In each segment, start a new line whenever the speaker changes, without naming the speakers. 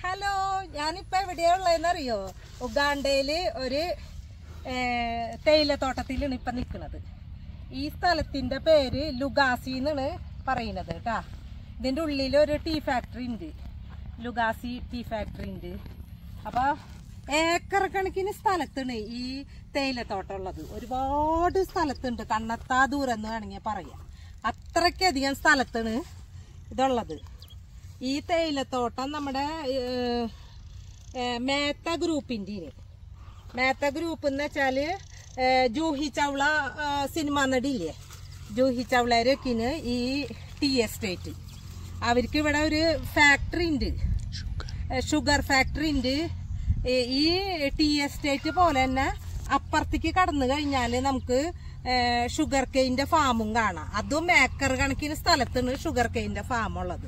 Hello ഞാനിപ്പോ എവിടെയാ ഉള്ളതെന്നറിയോ ഉഗാണ്ടയില് ഒരു ഏ, തേയിലത്തോട്ടത്തിലാണ് ഇപ്പൊ നിൽക്കുന്നത് ഈ സ്ഥലത്തിന്റെ പേര് ലുഗാസി എന്നാണ് പറയുന്നത് കേട്ടാ ഇതിന്റെ ഉള്ളിൽ ഒരു ടീ ഫാക്ടറി ഉണ്ട് ലുഗാസി ടീ ഫാക്ടറി ഉണ്ട് അപ്പൊ ഏക്കർ കണക്കിന് സ്ഥലത്താണ് ഈ തേയിലത്തോട്ടം ഉള്ളത് ഒരുപാട് സ്ഥലത്തുണ്ട് കണ്ണെത്താ ദൂരം എന്ന് വേണമെങ്കിൽ പറയാം അത്രയ്ക്കധികം സ്ഥലത്താണ് ഇതുള്ളത് ഈ തേയിലത്തോട്ടം നമ്മുടെ ഏഹ്, ഏഹ്, മേത്ത ഗ്രൂപ്പിൻ്റെ മേത്ത ഗ്രൂപ്പ് എന്ന് വെച്ചാല് ഏഹ്, ജൂഹി ചൗള ഏഹ്, സിനിമ നടിയില്ലേ ജൂഹി ചൗളരൊക്കിന് ഈ ടീ എസ്റ്റേറ്റ് അവർക്ക് ഇവിടെ ഒരു ഫാക്ടറി ഉണ്ട് ഏഹ്, ഷുഗർ ഫാക്ടറി ഉണ്ട് ഏഹ്, ഈ ടീ എസ്റ്റേറ്റ് പോലെ തന്നെ അപ്പുറത്തേക്ക് കടന്നു കഴിഞ്ഞാൽ നമുക്ക് ഏഹ്, ഷുഗർ കെയിൻ്റെ ഫാമും കാണാം അതും ഏക്കർ കണക്കിന് സ്ഥലത്താണ് ഷുഗർ കെയിൻ്റെ ഫാം ഉള്ളത്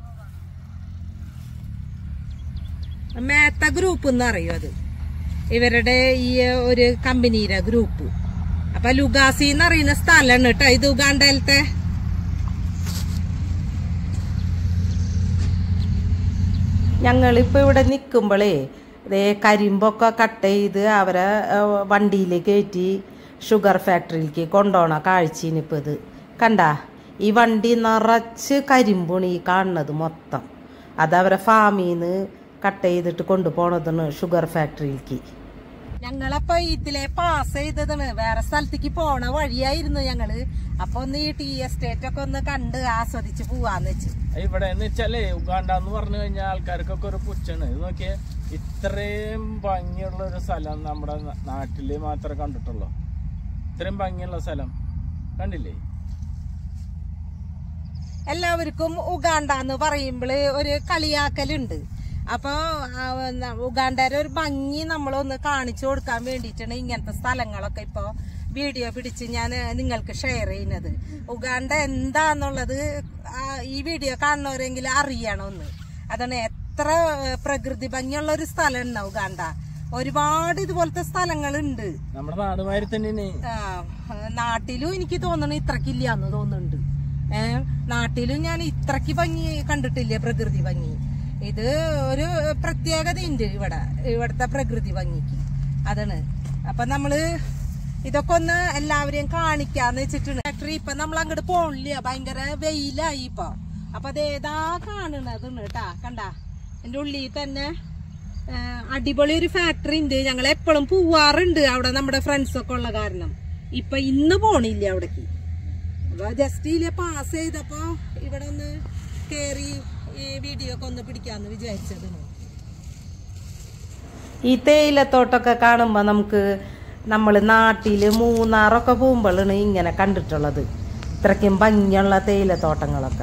മേത്ത ഗ്രൂപ്പ് എന്ന് അറിയും അത് ഇവരുടെ ഈ ഒരു കമ്പനിയുടെ ഗ്രൂപ്പ് അപ്പൊ ലുഗാസി എന്ന് പറയുന്ന സ്ഥലമാണ് കേട്ടോ ഇത് ഉഗാണ്ടയിലത്തെ ഞങ്ങളിപ്പോ ഇവിടെ നിൽക്കുമ്പോഴേ ഇതേ കരിമ്പൊക്കെ കട്ട് ചെയ്ത് അവരെ ഏഹ്, വണ്ടിയിൽ കയറ്റി ഷുഗർ ഫാക്ടറിയിലേക്ക് കൊണ്ടുപോണ കാഴ്ചയിനിപ്പോൾ ഇത് കണ്ട ഈ വണ്ടി നിറച്ച് കരിമ്പാണ് ഈ കാണുന്നത് മൊത്തം അത് അവരെ ഫാമിൽ നിന്ന് കട്ട് ചെയ്തിട്ട് കൊണ്ടുപോണതാണ് ഷുഗർ ഫാക്ടറിയിലേക്ക് ഞങ്ങളപ്പോ ഇതിലെ പാസ് ചെയ്തതാണ് വേറെ സ്ഥലത്തേക്ക് പോണ വഴിയായിരുന്നു ഞങ്ങള് അപ്പൊ ഒന്ന് ഈ ടീ എസ്റ്റേറ്റ് ഒക്കെ ഒന്ന് കണ്ട് ആസ്വദിച്ച് പോവാന്ന് വെച്ചു
ഇവിടെ എന്ന് വെച്ചാലേ ഉഗാണ്ട എന്ന് പറഞ്ഞു കഴിഞ്ഞാൽ ആൾക്കാർക്കൊക്കെ ഒരു പുച്ഛാണ് ഇത് നോക്കിയേ ഇത്രയും ഭംഗിയുള്ള ഒരു സ്ഥലം നമ്മുടെ ന- നാട്ടില് മാത്രമേ കണ്ടിട്ടുള്ളൂ ഇത്രയും ഭംഗിയുള്ള സ്ഥലം കണ്ടില്ലേ
എല്ലാവർക്കും ഉഗാണ്ട എന്ന് പറയുമ്പോൾ ഒരു കളിയാക്കലുണ്ട് അപ്പോൾ ഉഗാണ്ടയുടെ ഒരു ഭംഗി നമ്മളൊന്ന് കാണിച്ചു കൊടുക്കാൻ വേണ്ടിയിട്ടാണ് ഇങ്ങനത്തെ സ്ഥലങ്ങളൊക്കെ ഇപ്പോൾ വീഡിയോ പിടിച്ച് ഞാൻ നിങ്ങൾക്ക് ഷെയർ ചെയ്യുന്നത് ഉഗാണ്ട എന്താന്നുള്ളത് ആ, ഈ വീഡിയോ കാണുന്നവരെങ്കിൽ അറിയണമെന്ന് അതാണ് എത്ര ഏഹ്, പ്രകൃതി ഭംഗിയുള്ള ഒരു സ്ഥലമാണ് ഉഗാണ്ട ഒരുപാട് ഇതുപോലത്തെ സ്ഥലങ്ങളുണ്ട്
നമ്മുടെ നാടുമാതിരി തന്നെയാണ്
ആ, നാട്ടിലും എനിക്ക് തോന്നണ ഇത്രക്കില്ലാന്ന് തോന്നുന്നുണ്ട് ഏ നാട്ടിലും ഞാൻ ഇത്രക്ക് ഭംഗി കണ്ടിട്ടില്ല പ്രകൃതി ഭംഗി ഇത് ഒരു പ്രത്യേകതയുണ്ട് ഇവിടെ ഇവിടുത്തെ പ്രകൃതി ഭംഗിക്ക് അതാണ് അപ്പൊ നമ്മള് ഇതൊക്കെ ഒന്ന് എല്ലാവരെയും കാണിക്കാന്ന് വെച്ചിട്ടുണ്ട് ഫാക്ടറി ഇപ്പൊ നമ്മൾ അങ്ങോട്ട് പോണില്ല ഭയങ്കര വെയിലായി ഇപ്പൊ അപ്പൊ അതേതാ കാണണതാണ് കേട്ടാ കണ്ട എന്റെ ഉള്ളിൽ തന്നെ ആ, അടിപൊളി ഒരു ഫാക്ടറി ഉണ്ട് ഞങ്ങൾ എപ്പോഴും പോവാറുണ്ട് അവിടെ നമ്മുടെ ഫ്രണ്ട്സ് ഒക്കെ ഉള്ള കാരണം ഇപ്പൊ ഇന്ന് പോണില്ല അവിടേക്ക് അപ്പൊ ജസ്റ്റ് ഇതിലെ പാസ് ചെയ്തപ്പോ ഇവിടെ ഒന്ന് കേറി ഈ വീഡിയോ ഒക്കെ ഒന്ന് പിടിക്കാന്ന് വിചാരിച്ചതാണ് ഈ തേയിലത്തോട്ടൊക്കെ കാണുമ്പോൾ നമുക്ക് നമ്മൾ നാട്ടിൽ മൂന്നാറൊക്കെ പോകുമ്പോഴാണ് ഇങ്ങനെ കണ്ടിട്ടുള്ളത് ഇത്രയ്ക്കും ഭംഗിയുള്ള തേയിലത്തോട്ടങ്ങളൊക്കെ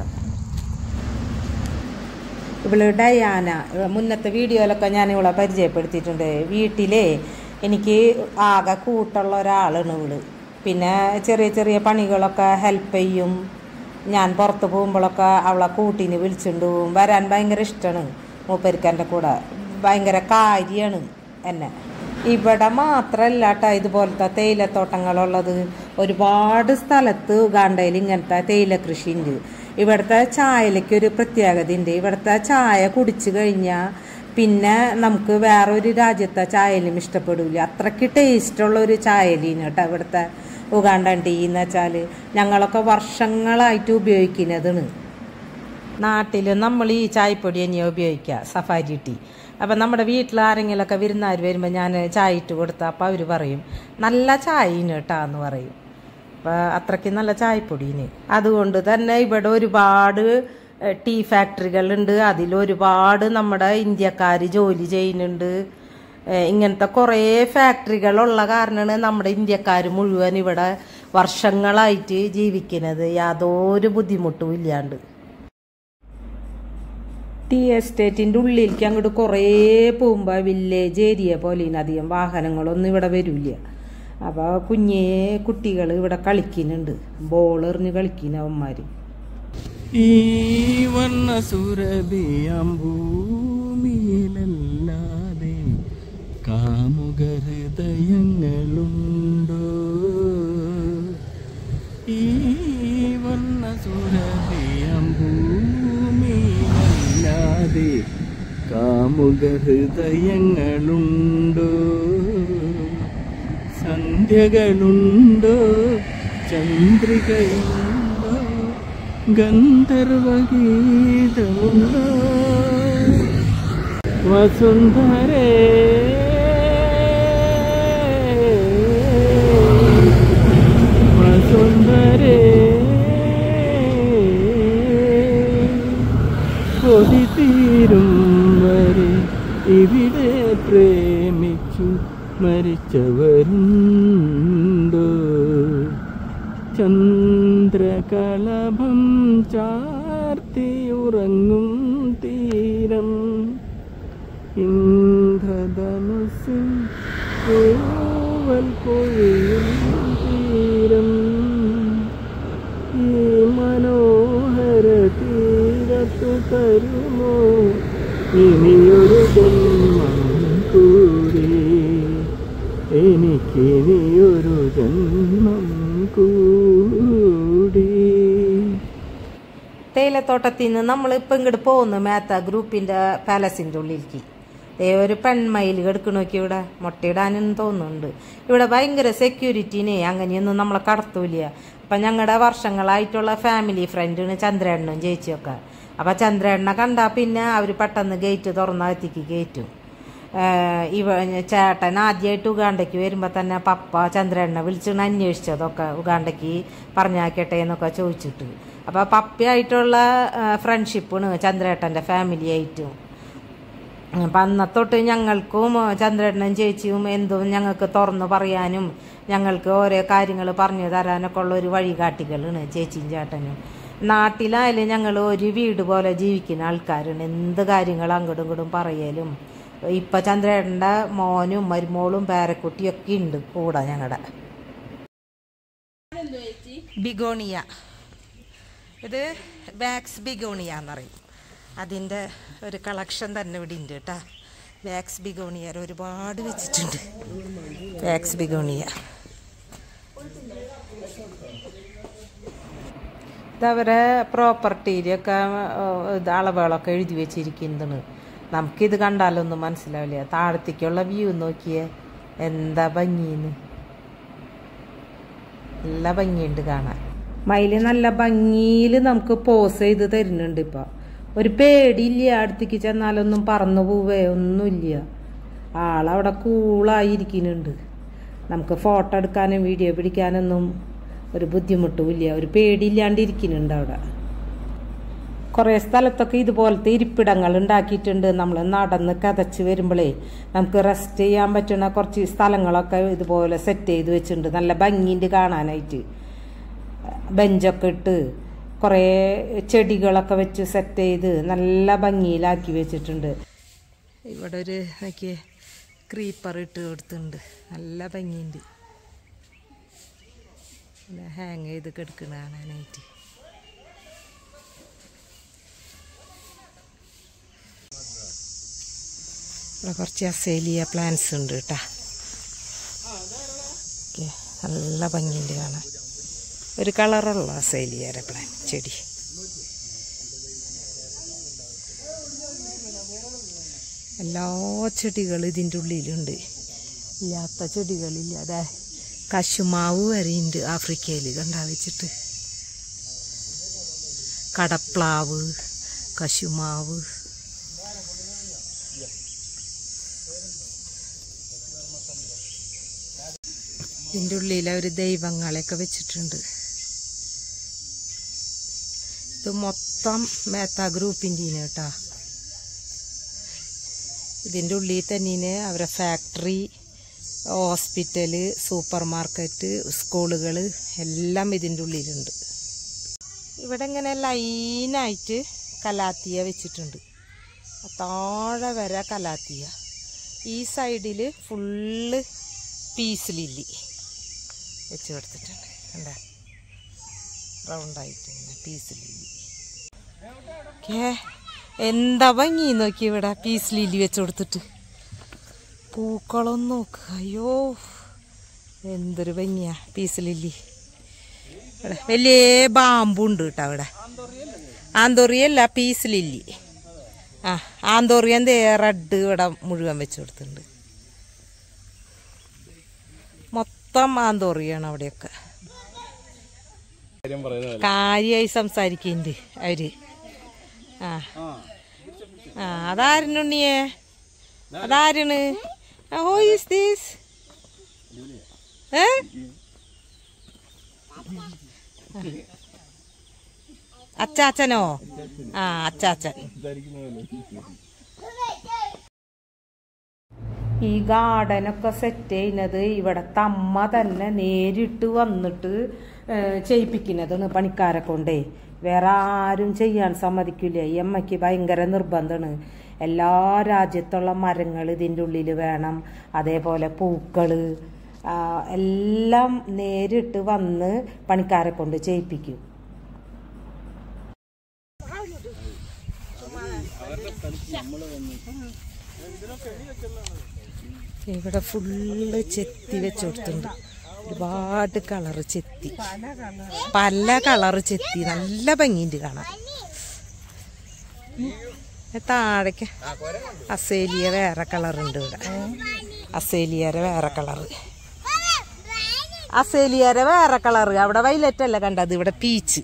ഇവള് ഡയാന ഇവ- മുന്നത്തെ വീഡിയോയിലൊക്കെ ഞാൻ ഇവളെ പരിചയപ്പെടുത്തിയിട്ടുണ്ട് വീട്ടിലെ എനിക്ക് ആകെ കൂട്ടുള്ള ഒരാളാണ് ഇവള് പിന്നെ ചെറിയ ചെറിയ പണികളൊക്കെ ഹെൽപ്പ് ചെയ്യും ഞാൻ പുറത്ത് പോകുമ്പോഴൊക്കെ അവളെ കൂട്ടിന് വിളിച്ചുകൊണ്ട് പോകും വരാൻ ഭയങ്കര ഇഷ്ടമാണ് മൂപ്പരിക്കൻ്റെ കൂടെ ഭയങ്കര കാര്യമാണ് എന്നെ ഇവിടെ മാത്രമല്ല കേട്ടോ ഇതുപോലത്തെ തേയിലത്തോട്ടങ്ങളുള്ളത് ഒരുപാട് സ്ഥലത്ത് ഉഗാണ്ടയിൽ ഇങ്ങനത്തെ തേയില കൃഷിയുണ്ട് ഇവിടുത്തെ ചായയിലേക്ക് ഒരു പ്രത്യേകത ഉണ്ട് ഇവിടുത്തെ ചായ കുടിച്ചു കഴിഞ്ഞാൽ പിന്നെ നമുക്ക് വേറൊരു രാജ്യത്തെ ചായയിലും ഇഷ്ടപ്പെടില്ല അത്രയ്ക്ക് ടേസ്റ്റുള്ള ഒരു ചായലീന് കേട്ടോ ഇവിടുത്തെ ഉഗാണ്ടൻ ടീ എന്ന് വെച്ചാൽ ഞങ്ങളൊക്കെ വർഷങ്ങളായിട്ട് ഉപയോഗിക്കുന്നതാണ് നാട്ടിൽ നമ്മൾ ഈ ചായപ്പൊടി തന്നെയാണ് ഉപയോഗിക്കുക സഫാരി ടീ അപ്പം നമ്മുടെ വീട്ടിൽ ആരെങ്കിലുമൊക്കെ വിരുന്നാർ വരുമ്പോൾ ഞാൻ ചായ ഇട്ട് കൊടുത്താൽ അപ്പോൾ അവർ പറയും നല്ല ചായന് കേട്ടാ എന്ന് പറയും അപ്പം അത്രയ്ക്ക് നല്ല ചായപ്പൊടീന് അതുകൊണ്ട് തന്നെ ഇവിടെ ഒരുപാട് ഏഹ്, ടീ ഫാക്ടറികളുണ്ട് അതിൽ ഒരുപാട് നമ്മുടെ ഇന്ത്യക്കാർ ജോലി ചെയ്യുന്നുണ്ട് ഏഹ്, ഇങ്ങനത്തെ കുറേ ഫാക്ടറികളുള്ള കാരണമാണ് നമ്മുടെ ഇന്ത്യക്കാർ മുഴുവൻ ഇവിടെ വർഷങ്ങളായിട്ട് ജീവിക്കുന്നത് യാതൊരു ബുദ്ധിമുട്ടും ഇല്ലാണ്ട് ടീ എസ്റ്റേറ്റിൻ്റെ ഉള്ളിലേക്ക് അങ്ങോട്ട് കുറേ പോകുമ്പോൾ വില്ലേജ് ഏരിയ പോലെയാണ് അധികം വാഹനങ്ങളൊന്നും ഇവിടെ വരില്ല അപ്പോൾ കുഞ്ഞേ കുട്ടികൾ ഇവിടെ കളിക്കുന്നുണ്ട് ബോൾ എറിഞ്ഞ് കളിക്കുന്നവന്മാർ
ഈ വർണ്ണ സുരഭിയാം ഭൂമിയിലല്ലാതെ കാമുക ഹൃദയങ്ങളുണ്ടോ ഈ വർണ്ണ സുരഭിയാം ഭൂമിയിലല്ലാതെ കാമുക ഹൃദയങ്ങളുണ്ടോ സന്ധ്യകളുണ്ടോ ചന്ദ്രികയുണ്ടോ ഗന്ധർവഗീതമുണ്ടോ വസുന്ധരേ വസുന്ധരേ കൊതി തീരും വരെ ഇവിടെ പ്രേമിച്ചു മരിച്ചവരുണ്ടോ ചന്ദ്രകളഭം ചാർത്തിയുറങ്ങും തീരം ഇന്ദ്രധനുസിൻ പൂവൽ കൊഴിയും തീരം ഈ മനോഹര തീരത്തു തരുമോ ഇനിയൊരു ജന്മം കൂടി എനിക്കിനിയൊരു ജന്മം കൂടി
തേയിലത്തോട്ടത്തിൽ നിന്ന് നമ്മൾ ഇപ്പം ഇങ്ങോട്ട് പോകുന്നു മേത്ത ഗ്രൂപ്പിൻ്റെ പാലസിൻ്റെ ഉള്ളിലേക്ക് ദേ ഒരു പെൺമയിൽ കിടക്കണ നോക്കി ഇവിടെ മുട്ടയിടാനെന്ന് തോന്നുന്നുണ്ട് ഇവിടെ ഭയങ്കര സെക്യൂരിറ്റിനെ അങ്ങനെയൊന്നും നമ്മളെ കടത്തൂല അപ്പം ഞങ്ങളുടെ വർഷങ്ങളായിട്ടുള്ള ഫാമിലി ഫ്രണ്ടാണ് ചന്ദ്രേണ്ണനും ചേച്ചിയൊക്കെ അപ്പം ചന്ദ്രേണ്ണനെ കണ്ടാൽ പിന്നെ അവർ പെട്ടെന്ന് ഗേറ്റ് തുറന്നകത്തേക്ക് കയറ്റും ഏഹ് ഇവ ചേട്ടൻ ആദ്യമായിട്ട് ഉഗാണ്ടയ്ക്ക് വരുമ്പോൾ തന്നെ പപ്പ ചന്ദ്രണ്ണനെ വിളിച്ചിട്ട് അന്വേഷിച്ചതൊക്കെ ഉഗാണ്ടയ്ക്ക് പറഞ്ഞാക്കട്ടെ എന്നൊക്കെ ചോദിച്ചിട്ട് അപ്പോൾ പപ്പയായിട്ടുള്ള ഫ്രണ്ട്ഷിപ്പാണ് ചന്ദ്രേട്ടൻ്റെ ഫാമിലി ആയിട്ടും അപ്പം അന്നത്തൊട്ട് ഞങ്ങൾക്കും ചന്ദ്രേട്ടനും ചേച്ചിയും എന്തും ഞങ്ങൾക്ക് തുറന്ന് പറയാനും ഞങ്ങൾക്ക് ഓരോ കാര്യങ്ങൾ പറഞ്ഞു തരാനൊക്കെ ഉള്ള ഒരു വഴികാട്ടികളാണ് ചേച്ചിയും ചേട്ടനും നാട്ടിലായാലും ഞങ്ങൾ ഒരു വീട് പോലെ ജീവിക്കുന്ന ആൾക്കാരാണ് എന്ത് കാര്യങ്ങൾ അങ്ങോട്ടും ഇങ്ങോട്ടും പറയലും ഇപ്പം ചന്ദ്രേട്ടൻ്റെ മോനും മരുമോളും പേരക്കുട്ടിയും ഒക്കെ ഉണ്ട് കൂടെ ഞങ്ങളുടെ ബിഗോണിയ ഇത് വാക്സ് ബിഗോണിയ എന്നറിയും അതിൻ്റെ ഒരു കളക്ഷൻ തന്നെ ഇവിടെ ഉണ്ട് കേട്ടോ വാക്സ് ബിഗോണിയ ഒരുപാട് വെച്ചിട്ടുണ്ട് വാക്സ് ബിഗോണിയ ഇതവരെ പ്രോപ്പർട്ടിയിലൊക്കെ ഇത് അളവുകളൊക്കെ എഴുതി വെച്ചിരിക്കുന്നതാണ് നമുക്കിത് കണ്ടാലൊന്നും മനസ്സിലാവില്ല താഴത്തേക്കുള്ള വ്യൂ നോക്കിയേ എന്താ ഭംഗിന്ന് നല്ല ഭംഗിയുണ്ട് കാണാൻ മയില് നല്ല ഭംഗിയിൽ നമുക്ക് പോസ് ചെയ്ത് തരുന്നുണ്ട് ഇപ്പൊ ഒരു പേടിയില്ല അടുത്തേക്ക് ചെന്നാലൊന്നും പറന്നു പോവേ ഒന്നുമില്ല ആളവിടെ കൂളായിരിക്കുന്നുണ്ട് നമുക്ക് ഫോട്ടോ എടുക്കാനും വീഡിയോ പിടിക്കാനൊന്നും ഒരു ബുദ്ധിമുട്ടുമില്ല ഒരു പേടിയില്ലാണ്ടിരിക്കുന്നുണ്ട് അവിടെ കുറേ സ്ഥലത്തൊക്കെ ഇതുപോലത്തെ ഇരിപ്പിടങ്ങൾ ഉണ്ടാക്കിയിട്ടുണ്ട് നമ്മൾ നടന്ന് കതച്ച് വരുമ്പോഴേ നമുക്ക് റെസ്റ്റ് ചെയ്യാൻ പറ്റുന്ന കുറച്ച് സ്ഥലങ്ങളൊക്കെ ഇതുപോലെ സെറ്റ് ചെയ്ത് വെച്ചിട്ടുണ്ട് നല്ല ഭംഗിയുണ്ട് കാണാനായിട്ട് ബെഞ്ചൊക്കെ ഇട്ട് കുറേ ചെടികളൊക്കെ വെച്ച് സെറ്റ് ചെയ്ത് നല്ല ഭംഗിയിലാക്കി വെച്ചിട്ടുണ്ട് ഇവിടെ ഒരു നോക്കിയേ ക്രീപ്പർ ഇട്ട് കൊടുത്തിട്ടുണ്ട് നല്ല ഭംഗിയുണ്ട് പിന്നെ ഹാങ് ചെയ്ത് കിടക്കണ കാണാനായിട്ട് ഇവിടെ കുറച്ച് അസേലിയ പ്ലാന്റ്സ് ഉണ്ട് കേട്ടാ ഓക്കെ നല്ല ഭംഗിയുണ്ട് കാണാൻ ഒരു കളറുള്ള അസേലിയയുടെ പ്ലാൻ ചെടി എല്ലാ ചെടികളും ഇതിൻ്റെ ഉള്ളിലുണ്ട് ഇല്ലാത്ത ചെടികളില്ല അതെ കശുമാവ് വരെയുണ്ട് ആഫ്രിക്കയിൽ കണ്ടാ വെച്ചിട്ട് കടപ്ലാവ് കശുമാവ് ഇതിൻ്റെ ഉള്ളിൽ അവർ ദൈവങ്ങളെയൊക്കെ വെച്ചിട്ടുണ്ട് ഇത് മൊത്തം മേത്ത ഗ്രൂപ്പിൻ്റെ കേട്ടാ ഇതിൻ്റെ ഉള്ളിൽ തന്നെ അവരെ ഫാക്ടറി ഹോസ്പിറ്റല് സൂപ്പർ മാർക്കറ്റ് സ്കൂളുകൾ എല്ലാം ഇതിൻ്റെ ഉള്ളിലുണ്ട് ഇവിടെ ഇങ്ങനെ ലൈനായിട്ട് കലാത്തിയ വെച്ചിട്ടുണ്ട് താഴെ വരെ കലാത്തിയ ഈ സൈഡിൽ ഫുള്ള് പീസ് ലില്ലി വെച്ച് കൊടുത്തിട്ടുണ്ട് കണ്ട റൗണ്ടായിട്ട് ഇങ്ങനെ പീസ് ലില്ലി കേ എന്താ ഭംഗി നോക്കി ഇവിടെ പീസ് ലില്ലി വെച്ച് കൊടുത്തിട്ട് പൂക്കളം നോക്ക് അയ്യോ എന്തൊരു ഭംഗിയാ പീസ് ലില്ലി ഇവിടെ വലിയ ബാമ്പുണ്ട് കേട്ടോ അവിടെ ആന്തോറിയല്ല പീസ് ലില്ലി ആ ആന്തോറിയൻ ദേ റെഡ് ഇവിടെ മുഴുവൻ വെച്ച് കൊടുത്തിട്ടുണ്ട് മൊത്തം ആന്തോറിയാണ് അവിടെയൊക്കെ
കാര്യം പറയുന്നത്
കാര്യമായി സംസാരിക്കുന്നുണ്ട് അവര് ആ ആ അതാരുണ്ണുണ്ണിയേ അതാരാണ് ഹോ ഈസ് ദീസ് ഏ അച്ചാച്ചനോ ആ അച്ചാച്ചൻ ഈ ഗാർഡനൊക്കെ സെറ്റ് ചെയ്യുന്നത് ഇവിടത്തെ അമ്മ തന്നെ നേരിട്ട് വന്നിട്ട് ഏഹ്, ചെയ്യിപ്പിക്കുന്നതാണ് പണിക്കാരെ കൊണ്ടേ വേറെ ആരും ചെയ്യാൻ സമ്മതിക്കില്ല ഈ അമ്മയ്ക്ക് ഭയങ്കര നിർബന്ധമാണ് എല്ലാ രാജ്യത്തുള്ള മരങ്ങൾ ഇതിൻ്റെ ഉള്ളിൽ വേണം അതേപോലെ പൂക്കൾ എല്ലാം നേരിട്ട് വന്ന് പണിക്കാരെ കൊണ്ട് ചെയ്യിപ്പിക്കും ഇവിടെ ഫുള്ള് ചെത്തി വെച്ച് കൊടുത്തിട്ടുണ്ട് ഒരുപാട് കളറ് ചെത്തി പല കളറ് ചെത്തി നല്ല ഭംഗിയുണ്ട് കാണാൻ ഇത് താഴേക്ക് അസേലിയ വേറെ കളറുണ്ട് ഇവിടെ അസേലിയരെ വേറെ കളറ് അസേലിയരെ വേറെ കളറ് അവിടെ വൈലറ്റ് അല്ല കണ്ടത് ഇവിടെ പീച്ച്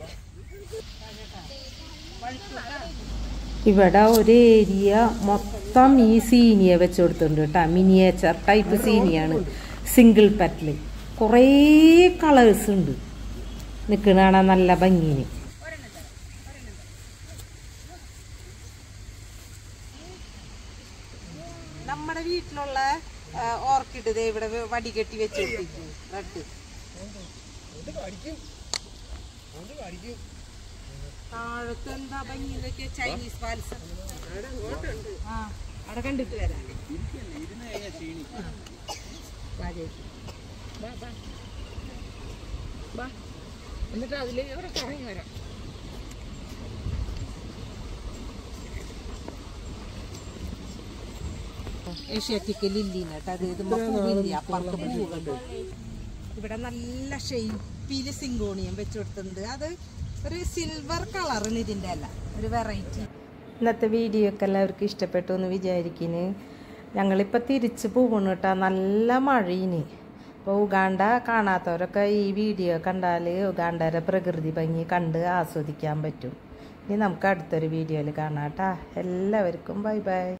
ഇവിടെ ഒരു ഏരിയ മൊത്തം ഈ സീനിയ വെച്ച് കൊടുത്തിട്ടുണ്ട് കേട്ടോ മിനിയേച്ചർ ടൈപ്പ് സീനിയാണ് സിംഗിൾ പെറ്റല് കുറേ കളേഴ്സ് ഉണ്ട് നിൽക്കണ കാണാൻ നല്ല ഭംഗിന് നമ്മുടെ വീട്ടിലുള്ള ഓർക്കിഡ് ദേ ഇവിടെ വടി കെട്ടി വെച്ച് കൊടുത്തിരിക്കുന്നു റെഡ് താഴത്ത് എന്താ ഭംഗി ഇതൊക്കെ ചൈനീസ് പാൽസം ആ അവിടെ കണ്ടിട്ട് വരാം ആ. വാ ചേച്ചി. വാ, വാ. വാ. എന്നിട്ട് അതിൽ ഇവിടെ കറങ്ങി വരാം ഏഷ്യാറ്റിക് ലില്ലിന് കേട്ടോ അത് ഇത് പൂവില്ല അപ്പുറത്ത് പൂവുണ്ട് ഇവിടെ നല്ല ഷെയ്പ്പിൽ സിങ്കോണിയം വെച്ച് കൊടുത്തിട്ടുണ്ട് അത് ഒരു സിൽവർ കളറിന് ഇതിൻ്റെ അല്ല ഒരു വെറൈറ്റി ഇന്നത്തെ വീഡിയോ ഒക്കെ എല്ലാവർക്കും ഇഷ്ടപ്പെട്ടു എന്ന് വിചാരിക്കുന്നു ഞങ്ങളിപ്പോൾ തിരിച്ച് പോകണു കേട്ടോ നല്ല മഴയിന് അപ്പോൾ ഉഗാണ്ട കാണാത്തവരൊക്കെ ഈ വീഡിയോ കണ്ടാൽ ഉഗാണ്ടയുടെ പ്രകൃതി ഭംഗി കണ്ട് ആസ്വദിക്കാൻ പറ്റും ഇനി നമുക്ക് അടുത്തൊരു വീഡിയോയിൽ കാണാം കേട്ടോ എല്ലാവർക്കും ബൈ ബൈ